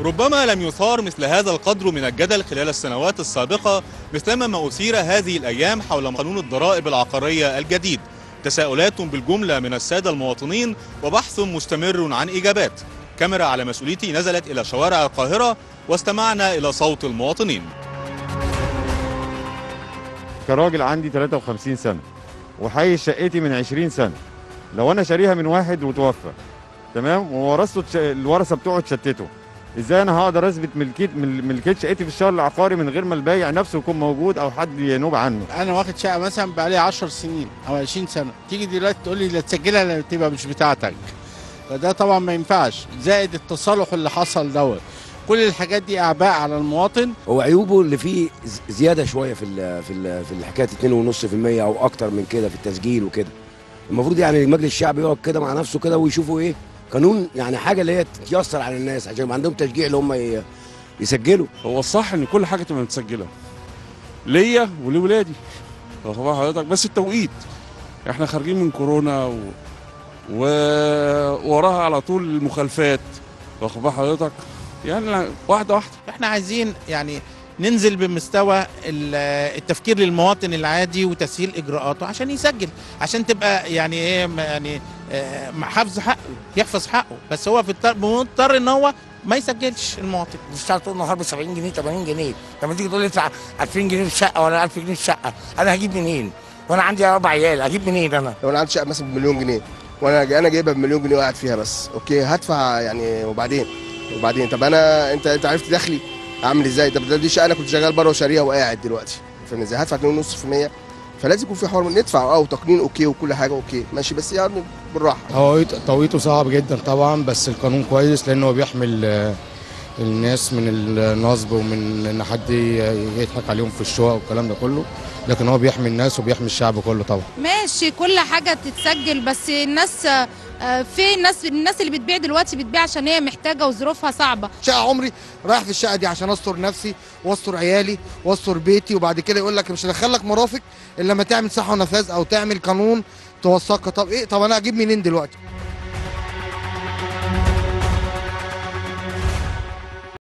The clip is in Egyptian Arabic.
ربما لم يثار مثل هذا القدر من الجدل خلال السنوات السابقة مثلما ما أثير هذه الأيام حول قانون الضرائب العقارية الجديد تساؤلات بالجملة من السادة المواطنين وبحث مستمر عن إجابات كاميرا على مسؤوليتي نزلت إلى شوارع القاهرة واستمعنا إلى صوت المواطنين كراجل عندي 53 سنة وحي شقتي من 20 سنة لو أنا شاريها من واحد وتوفى تمام وورثته تش... الورثة بتوعه اتشتتوا ازاي انا هقدر اثبت ملكيه مل- ملكيه شقتي في الشهر العقاري من غير ما البايع نفسه يكون موجود او حد ينوب عنه انا واخد شقه مثلا بقالي 10 سنين او 20 سنه تيجي دلوقتي تقول لي لا تسجلها لا تبقى مش بتاعتك فده طبعا ما ينفعش زائد التصالح اللي حصل دوت كل الحاجات دي اعباء على المواطن هو عيوبه اللي فيه ز- زياده شويه في ال في ال في الحكايه 2.5% او اكتر من كده في التسجيل وكده المفروض يعني المجلس الشعبي يقعد كده مع نفسه كده ويشوفوا ايه قانون يعني حاجه اللي هي تيسر على الناس عشان يبقى عندهم تشجيع اللي هم ي- يسجلوا هو الصح ان كل حاجه تبقى متسجله ليا ولولادي واخد بال حضرتك بس التوقيت احنا خارجين من كورونا و... ووراها على طول المخالفات واخد بال حضرتك يعني واحده واحده احنا عايزين يعني ننزل بمستوى ال- التفكير للمواطن العادي وتسهيل اجراءاته عشان يسجل عشان تبقى يعني ايه م- يعني آه، حافظ حقه يحفظ حقه بس هو في الطر- مضطر ان هو ما يسجلش المواطن بتشتغل طول النهار ب 70 جنيه 80 جنيه لما تيجي تقول لي ادفع 2000 جنيه في الشقه ولا 1000 جنيه في الشقه انا هجيب منين؟ وانا عندي اربع عيال اجيب منين انا؟ لو انا عندي شقه مثلا بمليون جنيه وانا انا جايبها بمليون جنيه وقاعد فيها بس اوكي هدفع يعني وبعدين وبعدين طب انا انت انت عرفت دخلي اعمل ازاي طب ده دي شقه انا كنت شغال بره وشاريها وقاعد دلوقتي فاهم ازاي هدفع 2.5% فلازم يكون في حوار ندفع اه وتقنين اوكي وكل حاجه اوكي ماشي بس يعني بالراحه هو توقيته صعب جدا طبعا بس القانون كويس لانه بيحمل آه، الناس من النصب ومن ان حد يضحك عليهم في الشقق والكلام ده كله لكن هو بيحمي الناس وبيحمي الشعب كله طبعا ماشي كل حاجة تتسجل بس الناس آه، في الناس الناس اللي بتبيع دلوقتي بتبيع عشان هي محتاجة وظروفها صعبة شقه عمري رايح في الشقه دي عشان استر نفسي واستر عيالي واستر بيتي وبعد كده يقول لك مش هدخلك مرافق الا لما تعمل صحه ونفاذ او تعمل قانون توثقها طب ايه طب انا اجيب منين دلوقتي